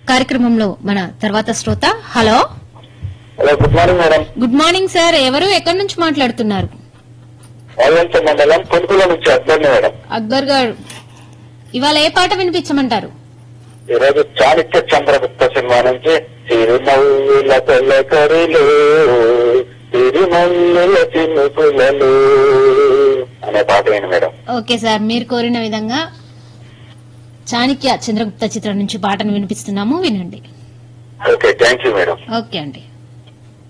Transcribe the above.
కార్యక్రమంలో మన తర్వాత శ్రోత hello hello good morning madam good morning sir ఎవరు ఎక్కడి నుంచి మాట్లాడుతున్నారు వాళ్ళంత మండలం కొనుక్కుల నుంచి అర్థండి మేడం అక్బర్ గారు ఇవాళ ఏ పాట వినిపించమంటారు ఈ రోజు చాణిక్య చంద్రగుప్త సినిమా నుంచి సిరిమల్లుల తెల్లకరిలు సిరిమల్లుల చినుకులలు అనే పాట ఏంటి మేడం ఓకే సార్ మీరు కోరిన విధంగా చాణక్య చంద్రగుప్త చిత్రం నుంచి పాటను వినిపిస్తున్నాము వినండి okay thank you madam okay అండి